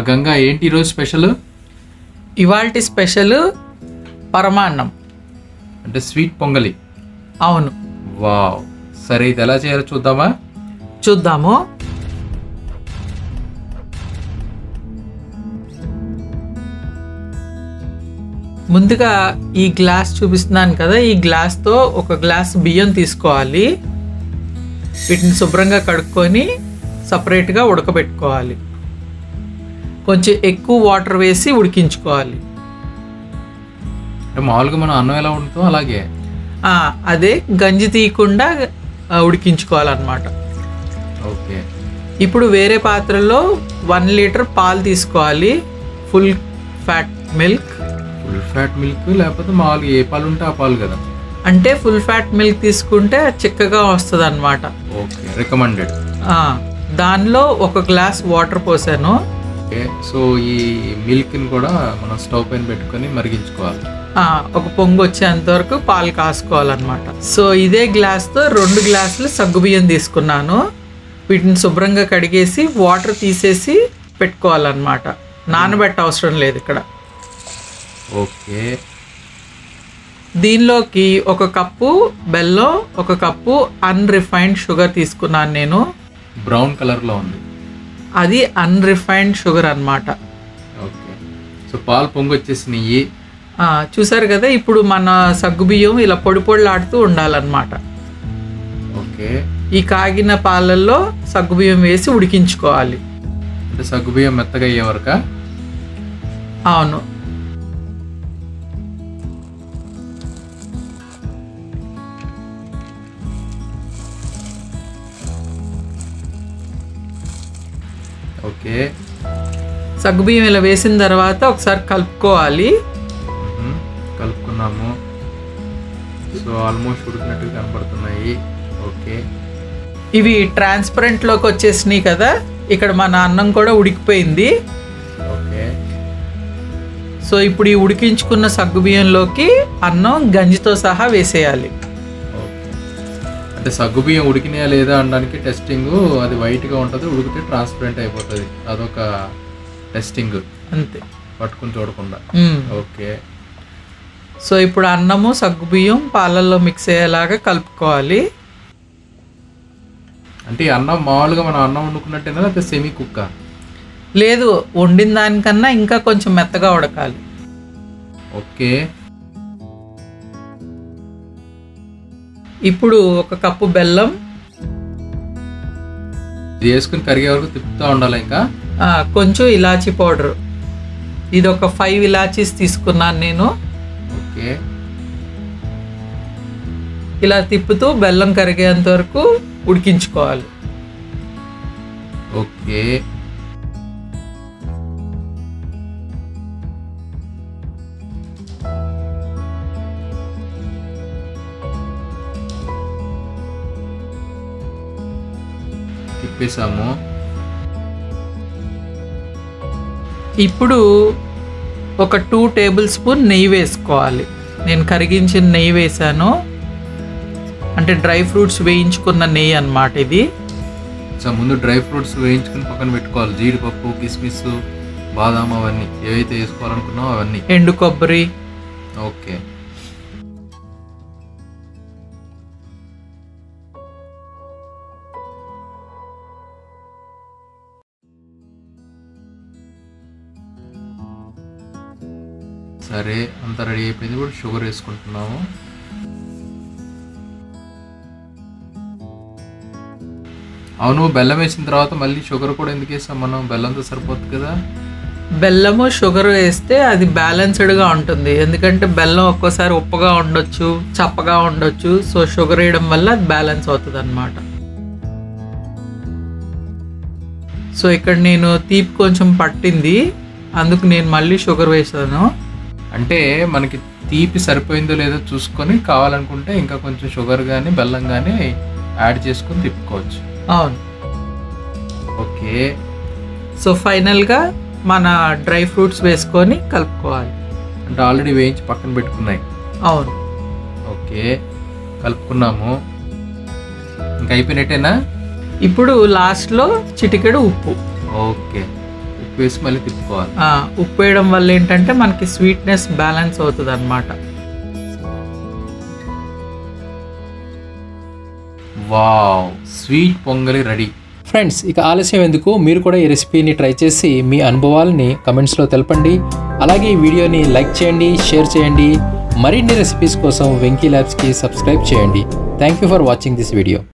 గంగా ఏంటి ఈరోజు స్పెషల్ ఇవాల్టి స్పెషల్ పరమాన్నం అంటే స్వీట్ పొంగలి అవును వావ్ సరే ఇది ఎలా చేయాలో చూద్దామా చూద్దాము ముందుగా ఈ గ్లాస్ చూపిస్తున్నాను కదా ఈ గ్లాస్తో ఒక గ్లాస్ బియ్యం తీసుకోవాలి వీటిని శుభ్రంగా కడుక్కొని సపరేట్గా ఉడకబెట్టుకోవాలి కొంచెం ఎక్కువ వాటర్ వేసి ఉడికించుకోవాలి అంటే మామూలుగా మనం అన్నం ఎలా ఉంటుందో అలాగే ఆ, అదే గంజి తీయకుండా ఆ, ఉడికించుకోవాలన్నమాట ఓకే ఇప్పుడు వేరే పాత్రలో వన్ లీటర్ పాలు తీసుకోవాలి full fat milk full fat milk లేకపోతే మామూలుగా ఏ పాలు ఉంటే ఆ పాలు కదా అంటే ఫుల్ ఫ్యాట్ మిల్క్ తీసుకుంటే చిక్కగా వస్తుంది అనమాట ఓకే రికమెండెడ్ దానిలో ఒక గ్లాస్ వాటర్ పోసాను ఓకే సో ఈ మిల్క్ని కూడా మనం స్టవ్ పైన పెట్టుకొని మరిగించుకోవాలి ఆ, ఒక పొంగు వచ్చేంత వరకు పాలు కాసుకోవాలన్నమాట సో ఇదే గ్లాస్తో రెండు గ్లాసులు సగ్గుబియ్యం తీసుకున్నాను వీటిని శుభ్రంగా కడిగేసి వాటర్ తీసేసి పెట్టుకోవాలన్నమాట నానబెట్ట అవసరం లేదు ఇక్కడ ఓకే దీనిలోకి ఒక కప్పు బెల్లం ఒక కప్పు అన్రిఫైన్డ్ షుగర్ తీసుకున్నాను నేను బ్రౌన్ కలర్లో ఉంది అది అన్రిఫైన్డ్ షుగర్ అన్నమాట ఓకే సో పాలు పొంగి వచ్చేసినాయి ఆ, చూసారు కదా ఇప్పుడు మన సగ్గుబియ్యం ఇలా పొడి పొడిలాడుతూ ఉండాలన్నమాట ఓకే ఈ కాగిన పాలల్లో సగ్గుబియ్యం వేసి ఉడికించుకోవాలి అంటే సగ్గుబియ్యం మెత్తగా అయ్యే వరకా అవును ఓకే సగ్గుబియ్యం ఇలా వేసిన తర్వాత ఒకసారి కలుపుకోవాలి మ్మ్. కలుపుకున్నాము సో ఆల్మోస్ట్ ఉడికినట్టుగా కనపడుతున్నాయి ఓకే ఇవి ట్రాన్స్పరెంట్లోకి వచ్చేసినాయి కదా ఇక్కడ మన అన్నం కూడా ఉడికిపోయింది ఓకే సో ఇప్పుడు ఈ ఉడికించుకున్న సగ్గుబియ్యంలోకి అన్నం గంజితో సహా వేసేయాలి ఓకే అంటే సగ్గుబియ్యం ఉడికినాయా లేదా అనడానికి టెస్టింగ్ అది వైట్గా ఉంటుంది ఉడికితే ట్రాన్స్పరెంట్ అయిపోతుంది అదొక టెస్టింగ్ అంతే పట్టుకుని చూడకుండా మ్మ్. ఓకే సో ఇప్పుడు అన్నము సగ్గుబియ్యం పాలల్లో మిక్స్ అయ్యేలాగా కలుపుకోవాలి అంటే ఈ అన్నం మామూలుగా మనం అన్నం వండుకున్నట్టేనా లేకపోతే సెమీ కుక్క లేదు వండిన దానికన్నా ఇంకా కొంచెం మెత్తగా ఉడకాలి ఓకే ఇప్పుడు ఒక కప్పు బెల్లం ఇది వేసుకుని కరిగే వరకు తిప్పుతూ ఉండాలి ఇంకా ఆ, కొంచెం ఇలాచీ పౌడర్ ఇది ఒక ఫైవ్ ఇలాచీస్ తీసుకున్నాను నేను ఓకే ఇలా తిప్పుతూ బెల్లం కరిగేంత వరకు ఉడికించుకోవాలి ఓకే తిప్పేసాము ఇప్పుడు ఒక టూ టేబుల్ స్పూన్ నెయ్యి వేసుకోవాలి నేను కరిగించిన నెయ్యి వేసాను అంటే డ్రై ఫ్రూట్స్ వేయించుకున్న నెయ్యి అన్నమాట ఇది సో ముందు డ్రై ఫ్రూట్స్ వేయించుకుని పక్కన పెట్టుకోవాలి జీడిపప్పు కిస్మిస్ బాదాం అవన్నీ ఏవైతే వేసుకోవాలనుకున్నామో అవన్నీ ఎండు కొబ్బరి ఓకే సరే అంత రెడీ అయిపోయింది ఇప్పుడు షుగర్ వేసుకుంటున్నాము అవును బెల్లం వేసిన తర్వాత మళ్ళీ షుగర్ కూడా ఎందుకు వేస్తాం మనం బెల్లంతో సరిపోతుంది కదా బెల్లము షుగర్ వేస్తే అది బ్యాలెన్స్డ్గా ఉంటుంది ఎందుకంటే బెల్లం ఒక్కోసారి ఉప్పగా ఉండొచ్చు చప్పగా ఉండొచ్చు సో షుగర్ వేయడం వల్ల అది బ్యాలెన్స్ అవుతుంది అనమాట సో ఇక్కడ నేను తీపి కొంచెం పట్టింది అందుకు నేను మళ్ళీ షుగర్ వేసాను అంటే మనకి తీపి సరిపోయిందో లేదో చూసుకొని కావాలనుకుంటే ఇంకా కొంచెం షుగర్ కానీ బెల్లం కానీ యాడ్ చేసుకొని తిప్పుకోవచ్చు అవును ఓకే సో ఫైనల్గా మన డ్రై ఫ్రూట్స్ వేసుకొని కలుపుకోవాలి అంటే ఆల్రెడీ వేయించి పక్కన పెట్టుకున్నాయి అవును ఓకే కలుపుకున్నాము ఇంకా అయిపోయినట్టేనా ఇప్పుడు లాస్ట్లో చిటికెడు ఉప్పు ఓకే ఉప్పు వేసి మళ్ళీ తిప్పుకోవాలి ఆ, ఉప్పు వేయడం వల్ల ఏంటంటే మనకి స్వీట్నెస్ బ్యాలెన్స్ అవుతుంది అనమాట wow sweet pongali ready friends ఇక ఆలస్యం ఎందుకు మీరు కూడా ఈ రెసిపీని ట్రై చేసి మీ అనుభవాలని కమెంట్స్లో తెలపండి అలాగే ఈ వీడియోని లైక్ చేయండి షేర్ చేయండి మరిన్ని రెసిపీస్ కోసం వెంకీ ల్యాబ్స్కి సబ్స్క్రైబ్ చేయండి thank you for watching this video